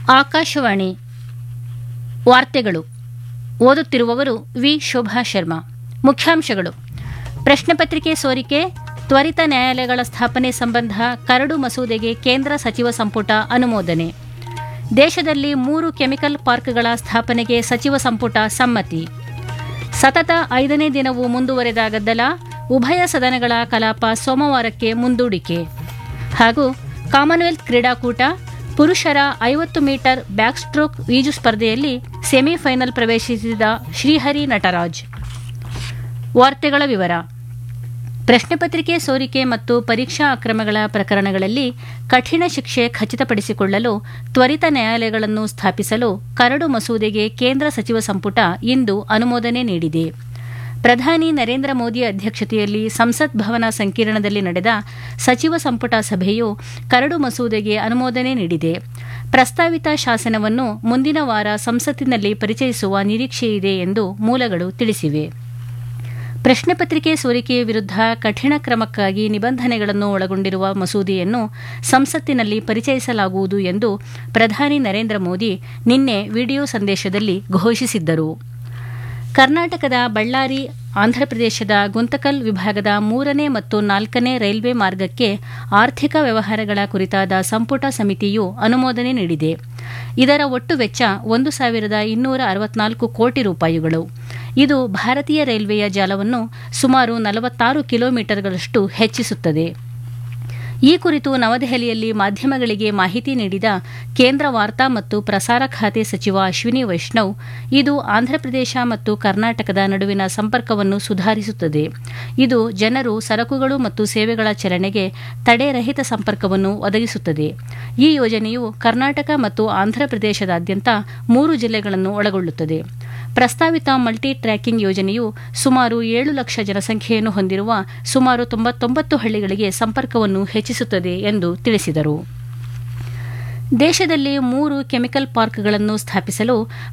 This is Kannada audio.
ಆಕಾಶವಾಣಿ ವಾರ್ತೆಗಳು ಓದುತ್ತಿರುವವರು ವಿ ಶೋಭಾ ಶರ್ಮಾ ಮುಖ್ಯಾಂಶಗಳು ಪ್ರಶ್ನೆ ಪತ್ರಿಕೆ ಸೋರಿಕೆ ತ್ವರಿತ ನ್ಯಾಯಾಲಯಗಳ ಸ್ಥಾಪನೆ ಸಂಬಂಧ ಕರಡು ಮಸೂದೆಗೆ ಕೇಂದ್ರ ಸಚಿವ ಸಂಪುಟ ಅನುಮೋದನೆ ದೇಶದಲ್ಲಿ ಮೂರು ಕೆಮಿಕಲ್ ಪಾರ್ಕ್ಗಳ ಸ್ಥಾಪನೆಗೆ ಸಚಿವ ಸಂಪುಟ ಸಮ್ಮತಿ ಸತತ ಐದನೇ ದಿನವೂ ಮುಂದುವರೆದ ಗದ್ದಲ ಉಭಯ ಸದನಗಳ ಕಲಾಪ ಸೋಮವಾರಕ್ಕೆ ಮುಂದೂಡಿಕೆ ಹಾಗೂ ಕಾಮನ್ವೆಲ್ತ್ ಕ್ರೀಡಾಕೂಟ ಪುರುಷರ ಐವತ್ತು ಮೀಟರ್ ಬ್ಯಾಕ್ ಸ್ಟ್ರೋಕ್ ಈಜು ಸ್ಪರ್ಧೆಯಲ್ಲಿ ಸೆಮಿಫೈನಲ್ ಪ್ರವೇಶಿಸಿದ ಶ್ರೀಹರಿ ನಟರಾಜ್ ವಾರ್ತೆಗಳ ವಿವರ ಪ್ರಶ್ನೆ ಪತ್ರಿಕೆ ಸೋರಿಕೆ ಮತ್ತು ಪರೀಕ್ಷಾ ಅಕ್ರಮಗಳ ಪ್ರಕರಣಗಳಲ್ಲಿ ಕಠಿಣ ಶಿಕ್ಷೆ ಖಚಿತಪಡಿಸಿಕೊಳ್ಳಲು ತ್ವರಿತ ನ್ಯಾಯಾಲಯಗಳನ್ನು ಸ್ಥಾಪಿಸಲು ಕರಡು ಮಸೂದೆಗೆ ಕೇಂದ್ರ ಸಚಿವ ಸಂಪುಟ ಇಂದು ಅನುಮೋದನೆ ನೀಡಿದೆ ಪ್ರಧಾನಿ ನರೇಂದ್ರ ಮೋದಿ ಅಧ್ಯಕ್ಷತೆಯಲ್ಲಿ ಸಂಸತ್ ಭವನ ಸಂಕೀರ್ಣದಲ್ಲಿ ನಡೆದ ಸಚಿವ ಸಂಪುಟ ಸಭೆಯು ಕರಡು ಮಸೂದೆಗೆ ಅನುಮೋದನೆ ನೀಡಿದೆ ಪ್ರಸ್ತಾವಿತ ಶಾಸನವನ್ನು ಮುಂದಿನ ವಾರ ಸಂಸತ್ತಿನಲ್ಲಿ ಪರಿಚಯಿಸುವ ನಿರೀಕ್ಷೆಯಿದೆ ಎಂದು ಮೂಲಗಳು ತಿಳಿಸಿವೆ ಪ್ರಶ್ನೆ ಪತ್ರಿಕೆ ಸೋರಿಕೆಯ ವಿರುದ್ಧ ಕಠಿಣ ಕ್ರಮಕ್ಕಾಗಿ ನಿಬಂಧನೆಗಳನ್ನು ಒಳಗೊಂಡಿರುವ ಮಸೂದೆಯನ್ನು ಸಂಸತ್ತಿನಲ್ಲಿ ಪರಿಚಯಿಸಲಾಗುವುದು ಎಂದು ಪ್ರಧಾನಿ ನರೇಂದ್ರ ಮೋದಿ ನಿನ್ನೆ ವಿಡಿಯೋ ಸಂದೇಶದಲ್ಲಿ ಘೋಷಿಸಿದ್ದರು ಕರ್ನಾಟಕದ ಬಳ್ಳಾರಿ ಆಂಧ್ರಪ್ರದೇಶದ ಗುಂತಕಲ್ ವಿಭಾಗದ ಮೂರನೇ ಮತ್ತು ನಾಲ್ಕನೇ ರೈಲ್ವೆ ಮಾರ್ಗಕ್ಕೆ ಆರ್ಥಿಕ ವ್ಯವಹಾರಗಳ ಕುರಿತಾದ ಸಂಪುಟ ಸಮಿತಿಯು ಅನುಮೋದನೆ ನೀಡಿದೆ ಇದರ ಒಟ್ಟು ವೆಚ್ಚ ಒಂದು ಸಾವಿರದ ಇನ್ನೂರ ಅರವತ್ನಾಲ್ಕು ಕೋಟಿ ರೂಪಾಯಿಗಳು ಇದು ಭಾರತೀಯ ರೈಲ್ವೆಯ ಜಾಲವನ್ನು ಸುಮಾರು ನಲವತ್ತಾರು ಕಿಲೋಮೀಟರ್ಗಳಷ್ಟು ಹೆಚ್ಚಿಸುತ್ತದೆ ಈ ಕುರಿತು ನವದೆಹಲಿಯಲ್ಲಿ ಮಾಧ್ಯಮಗಳಿಗೆ ಮಾಹಿತಿ ನೀಡಿದ ಕೇಂದ್ರ ವಾರ್ತಾ ಮತ್ತು ಪ್ರಸಾರ ಖಾತೆ ಸಚಿವ ಅಶ್ವಿನಿ ವೈಷ್ಣವ್ ಇದು ಆಂಧ್ರಪ್ರದೇಶ ಮತ್ತು ಕರ್ನಾಟಕದ ನಡುವಿನ ಸಂಪರ್ಕವನ್ನು ಸುಧಾರಿಸುತ್ತದೆ ಇದು ಜನರು ಸರಕುಗಳು ಮತ್ತು ಸೇವೆಗಳ ಚಲನೆಗೆ ತಡೆರಹಿತ ಸಂಪರ್ಕವನ್ನು ಒದಗಿಸುತ್ತದೆ ಈ ಯೋಜನೆಯು ಕರ್ನಾಟಕ ಮತ್ತು ಆಂಧ್ರಪ್ರದೇಶದಾದ್ಯಂತ ಮೂರು ಜಿಲ್ಲೆಗಳನ್ನು ಒಳಗೊಳ್ಳುತ್ತದೆ ಪ್ರಸ್ತಾವಿತ ಮಲ್ಟಿ ಟ್ರ್ಯಾಕಿಂಗ್ ಯೋಜನೆಯು ಸುಮಾರು ಏಳು ಲಕ್ಷ ಜನಸಂಖ್ಯೆಯನ್ನು ಹೊಂದಿರುವ ಸುಮಾರು ತೊಂಬತ್ತೊಂಬತ್ತು ಹಳ್ಳಿಗಳಿಗೆ ಸಂಪರ್ಕವನ್ನು ಹೆಚ್ಚಿಸುತ್ತದೆ ಎಂದು ತಿಳಿಸಿದರು ದೇಶದಲ್ಲಿ ಮೂರು ಕೆಮಿಕಲ್ ಪಾರ್ಕ್ಗಳನ್ನು ಸ್ಥಾಪಿಸಲು